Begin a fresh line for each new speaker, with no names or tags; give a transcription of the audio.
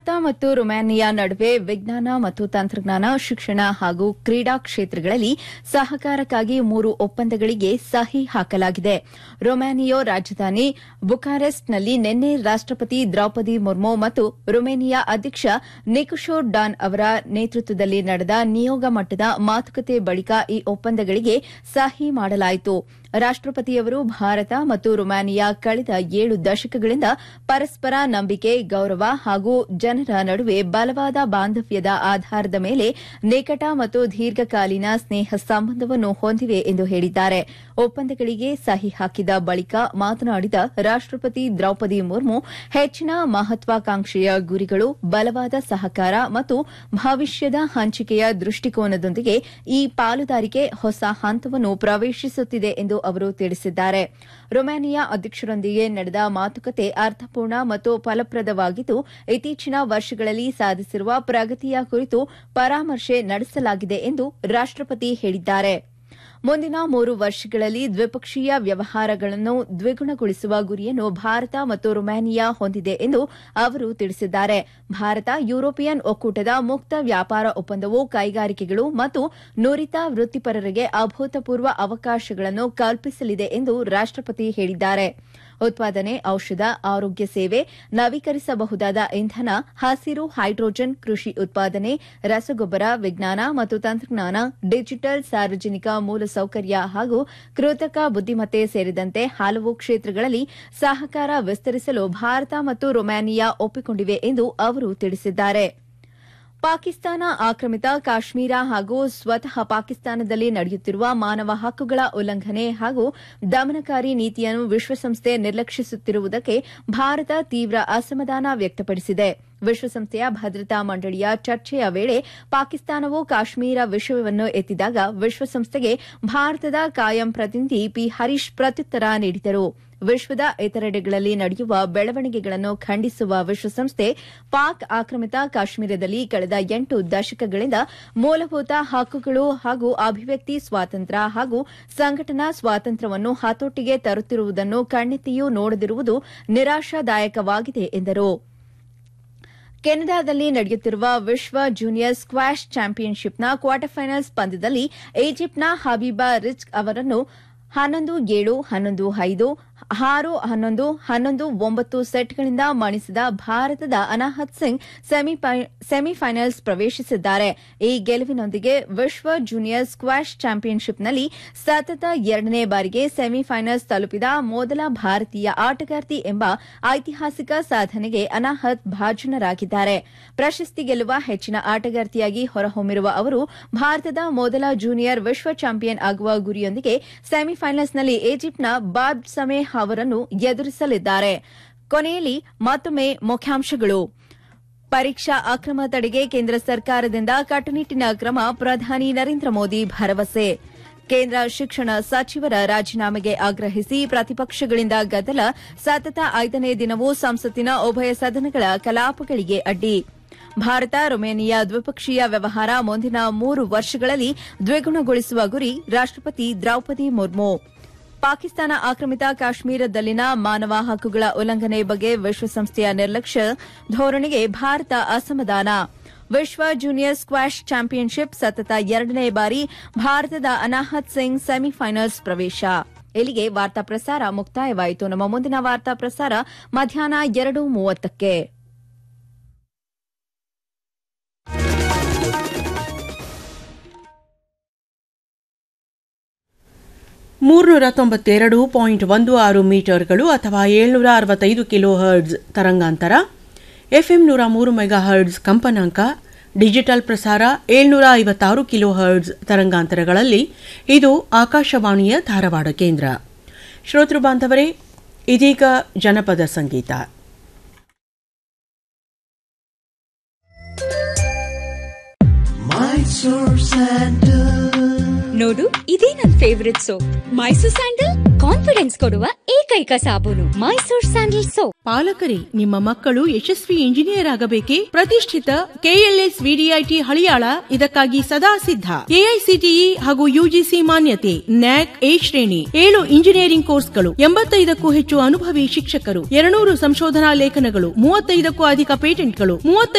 ಭಾರತ ಮತ್ತು ರೊಮಾನಿಯಾ ನಡುವೆ ವಿಜ್ಞಾನ ಮತ್ತು ತಂತ್ರಜ್ಞಾನ ಶಿಕ್ಷಣ ಹಾಗೂ ಕ್ರೀಡಾ ಕ್ಷೇತ್ರಗಳಲ್ಲಿ ಸಹಕಾರಕ್ಕಾಗಿ ಮೂರು ಒಪ್ಪಂದಗಳಿಗೆ ಸಹಿ ಹಾಕಲಾಗಿದೆ ರೊಮಾನಿಯಾ ರಾಜಧಾನಿ ಬುಕಾರೆಸ್ಟ್ನಲ್ಲಿ ನಿನ್ನೆ ರಾಷ್ಟಪತಿ ದ್ರೌಪದಿ ಮುರ್ಮು ಮತ್ತು ರೊಮೇನಿಯಾ ಅಧ್ಯಕ್ಷ ನಿಕೋಶೋರ್ ಡಾನ್ ಅವರ ನೇತೃತ್ವದಲ್ಲಿ ನಡೆದ ನಿಯೋಗ ಮಟ್ಟದ ಮಾತುಕತೆ ಬಳಿಕ ಈ ಒಪ್ಪಂದಗಳಿಗೆ ಸಹಿ ಮಾಡಲಾಯಿತು ರಾಷ್ಟಪತಿಯವರು ಭಾರತ ಮತ್ತು ರೊಮಾನಿಯಾ ಕಳೆದ ಏಳು ದಶಕಗಳಿಂದ ಪರಸ್ಪರ ನಂಬಿಕೆ ಗೌರವ ಹಾಗೂ ಜನರ ನಡುವೆ ಬಲವಾದ ಬಾಂಧವ್ಯದ ಆಧಾರದ ಮೇಲೆ ನಿಕಟ ಮತ್ತು ದೀರ್ಘಕಾಲೀನ ಸ್ನೇಹ ಸಂಬಂಧವನ್ನು ಹೊಂದಿವೆ ಎಂದು ಹೇಳಿದ್ದಾರೆ ಒಪ್ಪಂದಗಳಿಗೆ ಸಹಿ ಹಾಕಿದ ಬಳಿಕ ಮಾತನಾಡಿದ ರಾಷ್ಟಪತಿ ದ್ರೌಪದಿ ಮುರ್ಮು ಹೆಚ್ಚಿನ ಮಹತ್ವಾಕಾಂಕ್ಷೆಯ ಗುರಿಗಳು ಬಲವಾದ ಸಹಕಾರ ಮತ್ತು ಭವಿಷ್ಯದ ಹಂಚಿಕೆಯ ದೃಷ್ಟಿಕೋನದೊಂದಿಗೆ ಈ ಪಾಲುದಾರಿಕೆ ಹೊಸ ಹಂತವನ್ನು ಪ್ರವೇಶಿಸುತ್ತಿದೆ ಎಂದು ಅವರು ತಿಳಿಸಿದ್ದಾರೆ ರೊಮಾನಿಯಾ ಅಧ್ಯಕ್ಷರೊಂದಿಗೆ ನಡೆದ ಮಾತುಕತೆ ಅರ್ಥಪೂರ್ಣ ಮತ್ತು ಫಲಪ್ರದವಾಗಿದ್ದು ಇತ್ತೀಚಿನ ವರ್ಷಗಳಲ್ಲಿ ಸಾಧಿಸಿರುವ ಪ್ರಗತಿಯ ಕುರಿತು ಪರಾಮರ್ಶೆ ನಡೆಸಲಾಗಿದೆ ಎಂದು ರಾಷ್ಟಪತಿ ಹೇಳಿದ್ದಾರೆ ಮುಂದಿನ ಮೂರು ವರ್ಷಗಳಲ್ಲಿ ದ್ವಿಪಕ್ಷೀಯ ವ್ಯವಹಾರಗಳನ್ನು ದ್ವಿಗುಣಗೊಳಿಸುವ ಗುರಿಯನ್ನು ಭಾರತ ಮತ್ತು ರೊಮಾನಿಯಾ ಹೊಂದಿದೆ ಎಂದು ಅವರು ತಿಳಿಸಿದ್ದಾರೆ ಭಾರತ ಯುರೋಪಿಯನ್ ಒಕ್ಕೂಟದ ಮುಕ್ತ ವ್ಯಾಪಾರ ಒಪ್ಪಂದವು ಕೈಗಾರಿಕೆಗಳು ಮತ್ತು ನುರಿತ ವೃತ್ತಿಪರರಿಗೆ ಅಭೂತಪೂರ್ವ ಅವಕಾಶಗಳನ್ನು ಕಲ್ಪಿಸಲಿದೆ ಎಂದು ರಾಷ್ಟಪತಿ ಹೇಳಿದ್ದಾರೆ ಉತ್ಪಾದನೆ ಔಷಧ ಆರೋಗ್ಯ ಸೇವೆ ನವೀಕರಿಸಬಹುದಾದ ಇಂಧನ ಹಸಿರು ಹೈಡ್ರೋಜನ್ ಕೃಷಿ ಉತ್ಪಾದನೆ ರಸಗೊಬ್ಬರ ವಿಜ್ಞಾನ ಮತ್ತು ತಂತ್ರಜ್ಞಾನ ಡಿಜಿಟಲ್ ಸಾರ್ವಜನಿಕ ಮೂಲಸೌಕರ್ಯ ಹಾಗೂ ಕೃತಕ ಬುದ್ದಿಮತ್ತೆ ಸೇರಿದಂತೆ ಹಲವು ಕ್ಷೇತ್ರಗಳಲ್ಲಿ ಸಹಕಾರ ವಿಸ್ತರಿಸಲು ಭಾರತ ಮತ್ತು ರೊಮಾನಿಯಾ ಒಪ್ಪಿಕೊಂಡಿವೆ ಎಂದು ಅವರು ತಿಳಿಸಿದ್ದಾರೆ ಪಾಕಿಸ್ತಾನ ಆಕ್ರಮಿತ ಕಾಶ್ಮೀರ ಹಾಗೂ ಸ್ವತಃ ಪಾಕಿಸ್ತಾನದಲ್ಲಿ ನಡೆಯುತ್ತಿರುವ ಮಾನವ ಹಕ್ಕುಗಳ ಉಲ್ಲಂಘನೆ ಹಾಗೂ ದಮನಕಾರಿ ನೀತಿಯನ್ನು ವಿಶ್ವಸಂಸ್ಥೆ ನಿರ್ಲಕ್ಷಿಸುತ್ತಿರುವುದಕ್ಕೆ ಭಾರತ ತೀವ್ರ ಅಸಮಾಧಾನ ವ್ಯಕ್ತಪಡಿಸಿದೆ ವಿಶ್ವಸಂಸ್ಥೆಯ ಭದ್ರತಾ ಮಂಡಳಿಯ ಚರ್ಚೆಯ ವೇಳೆ ಪಾಕಿಸ್ತಾನವು ಕಾಶ್ಮೀರ ವಿಷಯವನ್ನು ಎತ್ತಿದಾಗ ವಿಶ್ವಸಂಸ್ಥೆಗೆ ಭಾರತದ ಕಾಯಂ ಪ್ರತಿನಿಧಿ ಪಿ ಹರೀಶ್ ಪ್ರತ್ಯುತ್ತರ ನೀಡಿದರು ವಿಶ್ವದ ಇತರೆಡೆಗಳಲ್ಲಿ ನಡೆಯುವ ಬೆಳವಣಿಗೆಗಳನ್ನು ಖಂಡಿಸುವ ವಿಶ್ವಸಂಸ್ಥೆ ಪಾಕ್ ಆಕ್ರಮಿತ ಕಾಶ್ಮೀರದಲ್ಲಿ ಕಳೆದ ಎಂಟು ದಶಕಗಳಿಂದ ಮೂಲಭೂತ ಹಕ್ಕುಗಳು ಹಾಗೂ ಅಭಿವ್ಯಕ್ತಿ ಸ್ವಾತಂತ್ರ್ಯ ಹಾಗೂ ಸಂಘಟನಾ ಸ್ವಾತಂತ್ರ್ಯವನ್ನು ಹತೋಟಿಗೆ ತರುತ್ತಿರುವುದನ್ನು ಕಣ್ಣೆತ್ತಿಯೂ ನೋಡದಿರುವುದು ನಿರಾಶಾದಾಯಕವಾಗಿದೆ ಎಂದರು ಕೆನಡಾದಲ್ಲಿ ನಡೆಯುತ್ತಿರುವ ವಿಶ್ವ ಜೂನಿಯರ್ ಸ್ಕ್ವಾಷ್ ಚಾಂಪಿಯನ್ಶಿಪ್ನ ಕ್ವಾರ್ಟರ್ ಫೈನಲ್ಸ್ ಪಂದ್ಯದಲ್ಲಿ ಈಜಿಪ್ಟ್ನ ಹಬೀಬಾ ರಿಜ್ಕ್ ಅವರನ್ನು ಹನ್ನೊಂದು ಏಳು ಹನ್ನೊಂದು ಐದು ಆರು ಹನ್ನೊಂದು ಹನ್ನೊಂದು ಒಂಬತ್ತು ಸೆಟ್ಗಳಿಂದ ಮಣಿಸಿದ ಭಾರತದ ಅನಾಹತ್ ಸಿಂಗ್ ಸೆಮಿಫೈನಲ್ಸ್ ಪ್ರವೇಶಿಸಿದ್ದಾರೆ ಈ ಗೆಲುವಿನೊಂದಿಗೆ ವಿಶ್ವ ಜೂನಿಯರ್ ಸ್ಕ್ವಾಷ್ ಚಾಂಪಿಯನ್ಶಿಪ್ನಲ್ಲಿ ಸತತ ಎರಡನೇ ಬಾರಿಗೆ ಸೆಮಿಫೈನಲ್ಸ್ ತಲುಪಿದ ಮೊದಲ ಭಾರತೀಯ ಆಟಗಾರ್ತಿ ಎಂಬ ಐತಿಹಾಸಿಕ ಸಾಧನೆಗೆ ಅನಾಹತ್ ಭಾಜನರಾಗಿದ್ದಾರೆ ಪ್ರಶಸ್ತಿ ಗೆಲ್ಲುವ ಹೆಚ್ಚಿನ ಆಟಗಾರ್ತಿಯಾಗಿ ಹೊರಹೊಮ್ಮಿರುವ ಅವರು ಭಾರತದ ಮೊದಲ ಜೂನಿಯರ್ ವಿಶ್ವ ಚಾಂಪಿಯನ್ ಆಗುವ ಗುರಿಯೊಂದಿಗೆ ಸೆಮಿಫೈನಲ್ಸ್ನಲ್ಲಿ ಈಜಿಪ್ಟ್ನ ಬಾಬ್ ಸಮೇ ಅವರನ್ನು ಎದುರಿಸಲಿದ್ದಾರೆ ಕೊನೆಯಲ್ಲಿ ಮತ್ತೊಮ್ಮೆ ಮುಖ್ಯಾಂಶಗಳು ಪರೀಕ್ಷಾ ಅಕ್ರಮ ತಡೆಗೆ ಕೇಂದ್ರ ಸರ್ಕಾರದಿಂದ ಕಟ್ಟುನಿಟ್ಟಿನ ಕ್ರಮ ಪ್ರಧಾನಿ ನರೇಂದ್ರ ಮೋದಿ ಭರವಸೆ ಕೇಂದ್ರ ಶಿಕ್ಷಣ ಸಚಿವರ ರಾಜೀನಾಮೆಗೆ ಆಗ್ರಹಿಸಿ ಪ್ರತಿಪಕ್ಷಗಳಿಂದ ಗದ್ದಲ ಸತತ ಐದನೇ ದಿನವೂ ಸಂಸತ್ತಿನ ಉಭಯ ಸದನಗಳ ಕಲಾಪಗಳಿಗೆ ಅಡ್ಡಿ ಭಾರತ ರೊಮೇನಿಯಾ ದ್ವಿಪಕ್ಷೀಯ ವ್ಯವಹಾರ ಮುಂದಿನ ಮೂರು ವರ್ಷಗಳಲ್ಲಿ ದ್ವಿಗುಣಗೊಳಿಸುವ ಗುರಿ ರಾಷ್ಟಪತಿ ದ್ರೌಪದಿ ಮುರ್ಮು ಪಾಕಿಸ್ತಾನ ಆಕ್ರಮಿತ ಕಾಶ್ಮೀರದಲ್ಲಿನ ಮಾನವ ಹಕ್ಕುಗಳ ಉಲ್ಲಂಘನೆ ಬಗ್ಗೆ ವಿಶ್ವಸಂಸ್ಥೆಯ ನಿರ್ಲಕ್ಷ್ಯ ಧೋರಣೆಗೆ ಭಾರತ ಅಸಮಾಧಾನ ವಿಶ್ವ ಜೂನಿಯರ್ ಸ್ಕ್ವಾಷ್ ಚಾಂಪಿಯನ್ಶಿಪ್ ಸತತ ಎರಡನೇ ಬಾರಿ ಭಾರತದ ಅನಾಹತ್ ಸಿಂಗ್ ಸೆಮಿಫೈನಲ್ಸ್ ಪ್ರವೇಶ ಇಲ್ಲಿಗೆ ವಾರ್ತಾ ಪ್ರಸಾರ ಮುಕ್ತಾಯವಾಯಿತು ನಮ್ಮ ಮುಂದಿನ ವಾರ್ತಾ ಪ್ರಸಾರ ಮಧ್ಯಾಹ್ನ ಎರಡು ಮೂವತ್ತಕ್ಕೆ
ಮೂರ್ನೂರ ತೊಂಬತ್ತೆರಡು ಪಾಯಿಂಟ್ ಒಂದು ಆರು ಮೀಟರ್ಗಳು ಅಥವಾ ಏಳ್ನೂರ ಅರವತ್ತೈದು ಕಿಲೋ ಹರ್ಡ್ಸ್ ತರಂಗಾಂತರ ಎಫ್ಎಂ ನೂರ ಮೂರು ಮೆಗಾ ಹರ್ಡ್ಸ್ ಕಂಪನಾಂಕ ಡಿಜಿಟಲ್ ಪ್ರಸಾರ ಏಳ್ನೂರ ಐವತ್ತಾರು ಕಿಲೋ ಹರ್ಡ್ಸ್ ತರಂಗಾಂತರಗಳಲ್ಲಿ ಇದು ಆಕಾಶವಾಣಿಯ ಧಾರವಾಡ ಕೇಂದ್ರ ಶ್ರೋತೃ ಬಾಂಧವರೇ ಇದೀಗ ಜನಪದ ಸಂಗೀತ
ನೋಡು ಇದೇ ನನ್ favourite soap Mysore sandal confidence ಕೊಡುವ ಏಕೈಕ ಸಾಬೂನು ಮೈಸೂರ್ ಸ್ಯಾಂಡಲ್ ಸೋಪ್
ಪಾಲಕರೇ ನಿಮ್ಮ ಮಕ್ಕಳು ಯಶಸ್ವಿ ಇಂಜಿನಿಯರ್ ಆಗಬೇಕೇ ಪ್ರತಿಷ್ಠಿತ ಕೆಎಲ್ಎಸ್ ವಿಡಿಐಟಿ ಹಳಿಯಾಳ ಇದಕ್ಕಾಗಿ ಸದಾ ಸಿದ್ಧ ಎಐಸಿಟಿಇ ಹಾಗೂ ಯುಜಿಸಿ ಮಾನ್ಯತೆ ನ್ಯಾಕ್ ಎ ಶ್ರೇಣಿ ಏಳು ಇಂಜಿನಿಯರಿಂಗ್ ಕೋರ್ಸ್ಗಳು ಎಂಬತ್ತೈದಕ್ಕೂ ಹೆಚ್ಚು ಅನುಭವಿ ಶಿಕ್ಷಕರು ಎರಡ್ನೂರು ಸಂಶೋಧನಾ ಲೇಖನಗಳು ಮೂವತ್ತೈದಕ್ಕೂ ಅಧಿಕ ಪೇಟೆಂಟ್ಗಳು ಮೂವತ್ತೈದು